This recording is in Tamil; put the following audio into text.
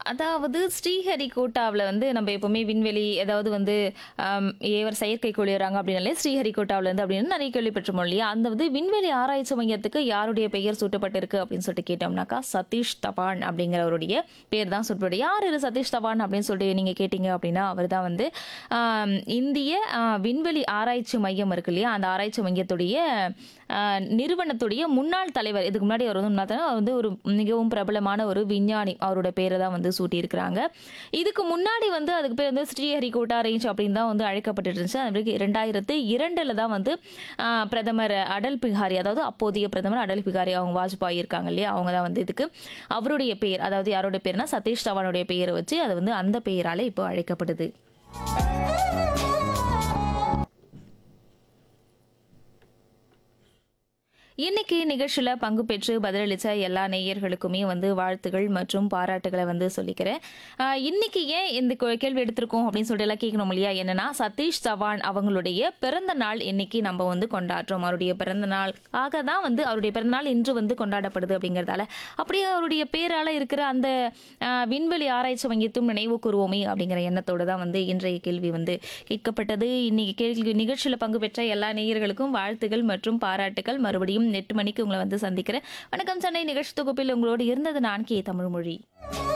அதாவது ஸ்ரீஹரிகோட்டாவில் வந்து நம்ம எப்பவுமே விண்வெளி ஏதாவது வந்து ஆம், ஏவர் செயற்கைக்கோள் ஏறாங்க அப்படின்னாலே ஸ்ரீஹரிகோட்டாவில் இருந்து அப்படின்னு நிறைய கேள்விப்பட்டிருப்போம் இல்லையா அந்த வந்து விண்வெளி ஆராய்ச்சி மையத்துக்கு யாருடைய பெயர் சூட்டப்பட்டிருக்கு அப்படின்னு சொல்லிட்டு கேட்டோம்னாக்கா சதீஷ் தவான் அப்படிங்கிறவருடைய பேர் தான் சூட்டப்பட்டு யார் இது சதீஷ் தவான் அப்படின்னு சொல்லிட்டு நீங்கள் கேட்டிங்க அப்படின்னா அவர் தான் வந்து ஆம், இந்திய ஆ, விண்வெளி ஆராய்ச்சி மையம் இருக்கு இல்லையா அந்த ஆராய்ச்சி மையத்துடைய ஆ, நிறுவனத்துடைய முன்னாள் தலைவர் இதுக்கு முன்னாடி அவர் வந்து முன்னாள் தலைவர், அவர் வந்து ஒரு மிகவும் பிரபலமான ஒரு விஞ்ஞானி அவரோட பேரை தான் வந்து சூட்டியிருக்கிறாங்க இதுக்கு முன்னாடி வந்து அதுக்கு பேர் வந்து ஸ்ரீஹரிகோட்டா ரேஞ்ச் அப்படின்னு தான் வந்து அழைக்கப்பட்டு இருந்துச்சு அது ரெண்டாயிரத்து இரண்டில் தான் வந்து ஆ, பிரதமர் அடல் பிகாரி அதாவது அப்போதைய பிரதமர் அடல் பிகாரி அவங்க வாஜ்பாய் இருக்காங்க இல்லையா அவங்க தான் வந்து இதுக்கு அவருடைய பெயர் அதாவது யாரோட பேர்னா சதீஷ் தவானுடைய பெயரை வச்சு அது வந்து அந்த பெயரால இப்போ அழைக்கப்படுது இன்னைக்கு நிகழ்ச்சியில் பங்கு பெற்று பதிலளித்த எல்லா நேயர்களுக்குமே வந்து வாழ்த்துகள் மற்றும் பாராட்டுகளை வந்து சொல்லிக்கிறேன் ஆஹ் இன்னைக்கு ஏன் இந்த கொ- கேள்வி எடுத்திருக்கோம் அப்படின்னு சொல்லிட்டு எல்லாம் கேட்கணும் இல்லையா என்னன்னா சதீஷ் சவான் அவங்களுடைய பிறந்த நாள் இன்னைக்கு நம்ம வந்து கொண்டாடுறோம் அவருடைய பிறந்த நாள் ஆக தான் வந்து அவருடைய பிறந்த நாள் இன்று வந்து கொண்டாடப்படுது அப்படிங்கிறதால அப்படியே அவருடைய பேரால இருக்கிற அந்த ஆஹ், விண்வெளி ஆராய்ச்சி மையத்தும் நினைவு கூறுவோமே அப்படிங்கிற எண்ணத்தோடு தான் வந்து இன்றைய கேள்வி வந்து கேட்கப்பட்டது இன்னைக்கு கேள்வி நிகழ்ச்சியில் பங்கு பெற்ற எல்லா நேயர்களுக்கும் வாழ்த்துகள் மற்றும் பாராட்டுகள் மறுபடியும் எட்டு மணிக்கு உங்களை வந்து சந்திக்கிறேன் வணக்கம் சென்னை நிகழ்ச்சி தொகுப்பில் உங்களோடு இருந்தது நான் கே தமிழ்மொழி